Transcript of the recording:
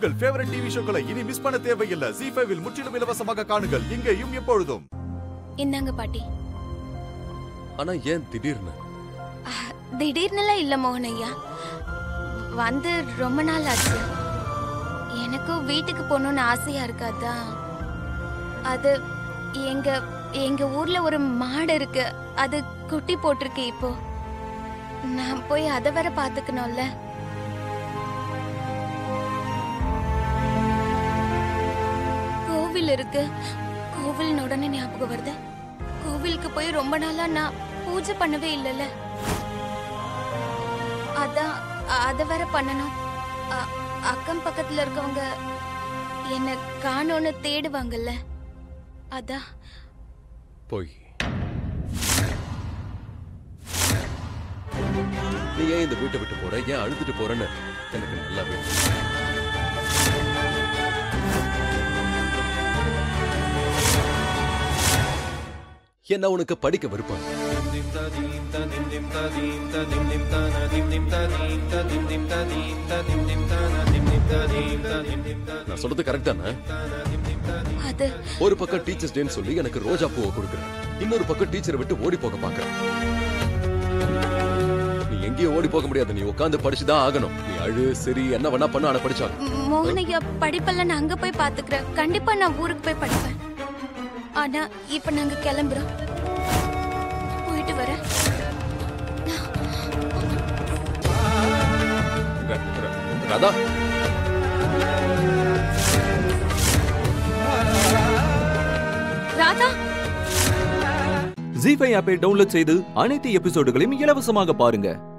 உங்கள் favourite TV ஷோக்களை இனி miss பண்ண தேவையில்லை ஜி ஃபைவில் முற்றிலும் இலவசமாக காணுங்கள் இங்கேயும் எப்பொழுதும் இந்தாங்க பாட்டி ஆனா ஏன் திடீர்னு அஹ், திடீர்னுலாம் இல்ல மோகன் ஐயா வந்து ரொம்ப நாள் ஆச்சு எனக்கும் வீட்டுக்கு போகணும்னு ஆசையா இருக்காதா அது எங்க எங்க ஊர்ல ஒரு மாடு இருக்கு அது குட்டி போட்டிருக்கு இப்போ நான் போய் அதை வேற பாத்துக்கணும்ல கோவில் இருக்கு கோவில் உடனே ஞாபகம் வருது கோவிலுக்கு போய் ரொம்ப நாளா நான் பூஜை பண்ணவே இல்லைல்ல அதான் அத வேற பண்ணணும் அ- அக்கம் பக்கத்துல இருக்கவங்க என்ன காணோன்னு தேடுவாங்கல்ல அதான் போய் நீ ஏன் இந்த வீட்டை விட்டு போற ஏன் அழுதுட்டு போறேன்னு எனக்கு நல்லாவே தெரியும். என்ன உனக்கு படிக்க விருப்பம் நான் சொல்றது கரெக்ட் தானே அது ஒரு பக்கம் டீச்சர்ஸ் டேன்னு சொல்லி எனக்கு ரோஜா பூவை கொடுக்குறேன் இன்னொரு பக்கம் டீச்சரை விட்டு ஓடி போக பாக்குறேன் நீ எங்கேயும் ஓடி போக முடியாது நீ உட்கார்ந்து படிச்சுதான் ஆகணும் நீ அழு சரி என்ன வேணா பண்ண ஆனா படிச்சாங்க ம், மோகனையா படிப்பெல்லாம் நான் அங்க போய் பாத்துக்கிறேன் கண்டிப்பா நான் ஊருக்கு போய் படிப்பேன் ஆனா இப்ப நாங்க கிளம்புறோம் போயிட்டு வரேன் ர- ர- ராதா ராதா ஜி ஃபைவ் ஆப்பை டவுன்லோட் செய்து அனைத்து எபிசோடுகளையும் இலவசமாக பாருங்க